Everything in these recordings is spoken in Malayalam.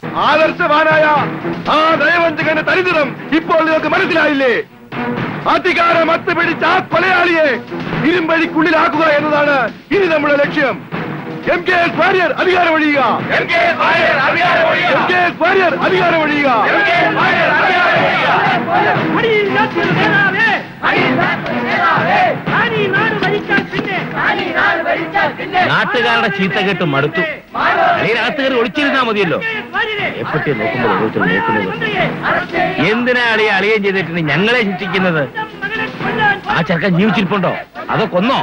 ആദർശവാനായ ആ ദയവഞ്ചകന്റെ ദരിദ്രം ഇപ്പോൾ നിങ്ങൾക്ക് മനസ്സിലായില്ലേ അധികാരം അത്ത് പിടിച്ച ആ കൊലയാളിയെ ഇരുമ്പഴിക്കുള്ളിലാക്കുക എന്നതാണ് ഇനി നമ്മുടെ ലക്ഷ്യം എം കെ എസ് വാര്യർ അധികാരം ഒഴിയുക എം കെ എസ് വാര്യർ അധികാരം ഒഴിയുക എം കെ എസ് വാര്യർ അധികാരം ഒഴിയുക എം കെ എസ് വാര്യർ അധികാരം നാട്ടുകാരുടെ ചീത്ത കേട്ട് മടുത്തു അളിയനകത്ത് കയറി ഒളിച്ചിരുന്നാ മതിയല്ലോ എപ്പറ്റി നോക്കുമ്പോൾ ഓരോരുത്തർ നോക്കുന്നത് എന്തിനാ അളിയെ അളിയം ചെയ്തിട്ടുണ്ട് ഞങ്ങളെ ശിക്ഷിക്കുന്നത് ആ ചെറുക്കൻ ജീവിച്ചിരിപ്പുണ്ടോ അതോ കൊന്നോ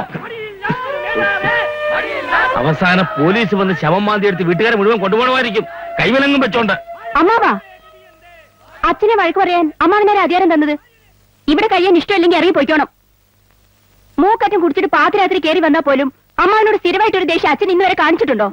അവസാനം പോലീസ് വന്ന് ശവം മാന്തി എടുത്ത് വീട്ടുകാരെ മുഴുവൻ കൊണ്ടുപോകണമായിരിക്കും കൈവിലങ്ങും വെച്ചോണ്ട് അമ്മാവാ അച്ഛനെ വഴക്ക് പറയാൻ അമ്മാവിനേരെ അധികാരം തന്നത് ഇവിടെ കഴിയാൻ ഇഷ്ടമില്ലെങ്കിൽ ഇറങ്ങി പോയിക്കോണം മൂക്കറ്റം കുടിച്ചിട്ട് പാതിരാത്രി കയറി വന്നാൽ പോലും അമ്മാവിനോട് സ്ഥിരമായിട്ടൊരു ദേഷ്യം അച്ഛൻ ഇന്നുവരെ കാണിച്ചിട്ടുണ്ടോ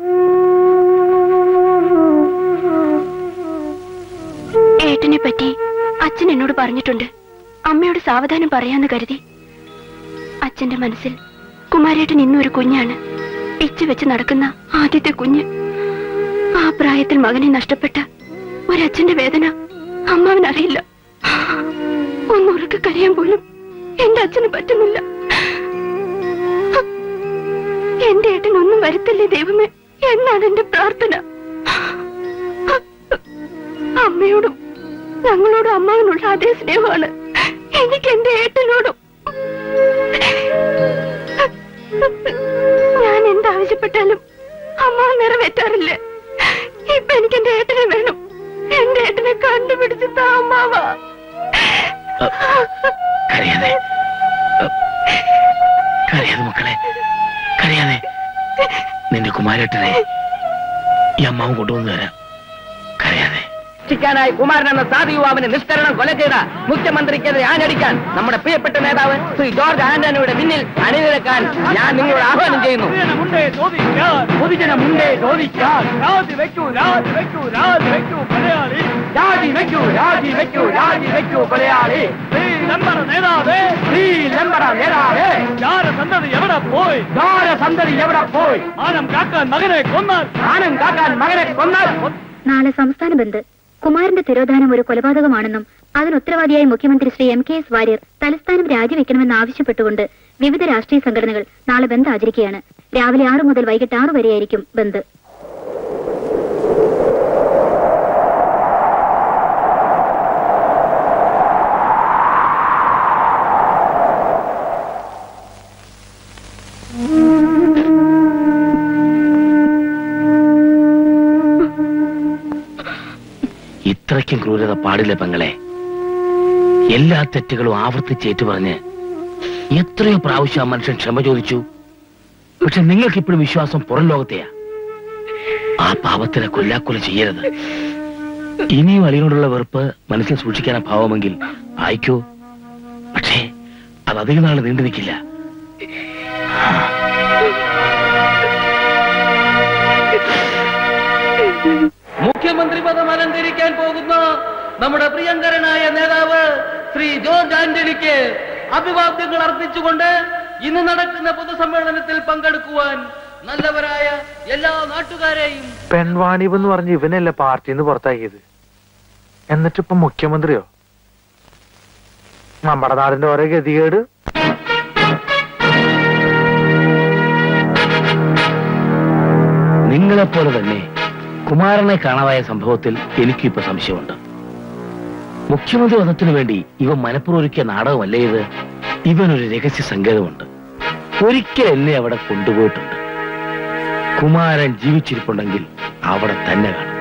ഏട്ടനെ പറ്റി അച്ഛൻ എന്നോട് പറഞ്ഞിട്ടുണ്ട് അമ്മയോട് സാവധാനം പറയാന്ന് കരുതി അച്ഛന്റെ മനസ്സിൽ കുമാരേട്ടൻ ഇന്നും ഒരു കുഞ്ഞാണ് ഇച്ചു വെച്ച് നടക്കുന്ന ആദ്യത്തെ കുഞ്ഞ് ആ പ്രായത്തിൽ മകനെ നഷ്ടപ്പെട്ട ഒരച്ഛന്റെ വേദന അമ്മാവനറിയില്ല ഒന്നുറക്കെ കരയാൻ പോലും എന്റെ അച്ഛന് പറ്റുന്നില്ല എന്റെ ഏട്ടൻ ഒന്നും വരുത്തില്ലേ ദൈവമേ എന്നാണ് എന്റെ പ്രാർത്ഥന അമ്മയോടും ഞങ്ങളോടും അമ്മാവനുള്ള അതേ സ്നേഹമാണ് എനിക്ക് എന്റെ ഏട്ടനോടും ഞാൻ എന്താവശ്യപ്പെട്ടാലും അമ്മ നിറവേറ്റാറില്ല ഇപ്പൊ എനിക്ക് എന്റെ ഏട്ടനെ വേണം എന്റെ ഏട്ടനെ കണ്ടുപിടിച്ച് താ അമ്മാവാ കരയാതെ കരയാതെ മക്കളെ കരയാതെ നിന്റെ കുമാരേട്ടനെ ഈ അമ്മാവും കൊണ്ടുവന്നു തരാം കരയാതെ ശിക്കാനായി കുമാരൻ എന്ന സാധു യുവാവിനെ നിഷ്കരണം കൊല ചെയ്ത മുഖ്യമന്ത്രിക്കെതിരെ ആഞ്ഞടിക്കാൻ നമ്മുടെ പ്രിയപ്പെട്ട നേതാവ് ശ്രീ ജോർജ് ആന്റണിയുടെ പിന്നിൽ അണിനിരക്കാൻ ഞാൻ നിങ്ങളോട് ആഹ്വാനം ചെയ്യുന്നു പൊതുജനമുണ്ടേ ചോദിച്ചാൽ രാജി വെക്കൂ രാജി വെക്കൂ രാജി വെക്കൂ കൊലയാളി രാജി വെക്കൂ രാജി വെക്കൂ രാജി വെക്കൂ കൊലയാളി ലംബറ നേതാവേ ശ്രീ ലംബറ നേതാവേ യാര സന്തതി എവിടെ പോയി യാര സന്തതി എവിടെ പോയി ആനം കാക്കാൻ മകനെ കൊന്നാൽ ആനം കാക്കാൻ മകനെ കൊന്നാൽ നാളെ സംസ്ഥാന ബന്ദ് കുമാരന്റെ തിരോധാനം ഒരു കൊലപാതകമാണെന്നും അതിന് ഉത്തരവാദിയായ മുഖ്യമന്ത്രി Shri M K S Warrier തലസ്ഥാനം രാജിവെക്കണമെന്ന് ആവശ്യപ്പെട്ടുകൊണ്ട് വിവിധ രാഷ്ട്രീയ സംഘടനകൾ നാളെ ബന്ദ് ആചരിക്കുകയാണ് രാവിലെ ആറു മുതൽ വൈകിട്ട് ആറു വരെയായിരിക്കും ബന്ദ് ഇത്രയ്ക്കും ക്രൂരത പാടില്ല പെങ്ങളെ എല്ലാ തെറ്റുകളും ആവർത്തിച്ചേറ്റു പറഞ്ഞ് എത്രയോ പ്രാവശ്യം ആ മനുഷ്യൻ ക്ഷമ ചോദിച്ചു പക്ഷെ നിങ്ങൾക്കിപ്പോഴും വിശ്വാസം പുറം ലോകത്തെയാ ആ പാപത്തിനെ കൊല്ലാക്കൊല ചെയ്യരുത് ഇനിയും അളിയോടുള്ള വെറുപ്പ് മനസ്സിൽ സൂക്ഷിക്കാനാ ഭാവമെങ്കിൽ ആയിക്കോ പക്ഷേ അത് അധികം നാൾ നീണ്ടു നിൽക്കില്ല മുഖ്യമന്ത്രി പദം അലങ്കരിക്കാൻ പോകുന്ന നമ്മുടെ പ്രിയങ്കരനായ നേതാവ് ശ്രീ ജോർജ് ആന്റണിക്ക് അഭിവാദ്യങ്ങൾ അർപ്പിച്ചുകൊണ്ട് ഇന്ന് നടക്കുന്ന പൊതുസമ്മേളനത്തിൽ പങ്കെടുക്കുവാൻ നല്ലവരായ എല്ലാ നാട്ടുകാരെയും പെൺവാണിബ് എന്ന് പറഞ്ഞ് ഇവനല്ലേ പാർട്ടിന്ന് പുറത്താക്കിയത് എന്നിട്ടിപ്പൊ മുഖ്യമന്ത്രിയോ നമ്മുടെ നാടിന്റെ ഓരോ ഗതികേട് നിങ്ങളെപ്പോലെ തന്നെ കുമാരനെ കാണാതായ സംഭവത്തിൽ എനിക്കിപ്പോ സംശയമുണ്ട് മുഖ്യമന്ത്രി വധത്തിനു വേണ്ടി ഇവ മനപ്പുറം ഒരുക്കിയ നാടകമല്ലേ ഇത് ഇവനൊരു രഹസ്യ സങ്കേതമുണ്ട് ഒരിക്കൽ എന്നെ അവിടെ കൊണ്ടുപോയിട്ടുണ്ട് കുമാരൻ ജീവിച്ചിരിപ്പുണ്ടെങ്കിൽ അവിടെ തന്നെ കാണും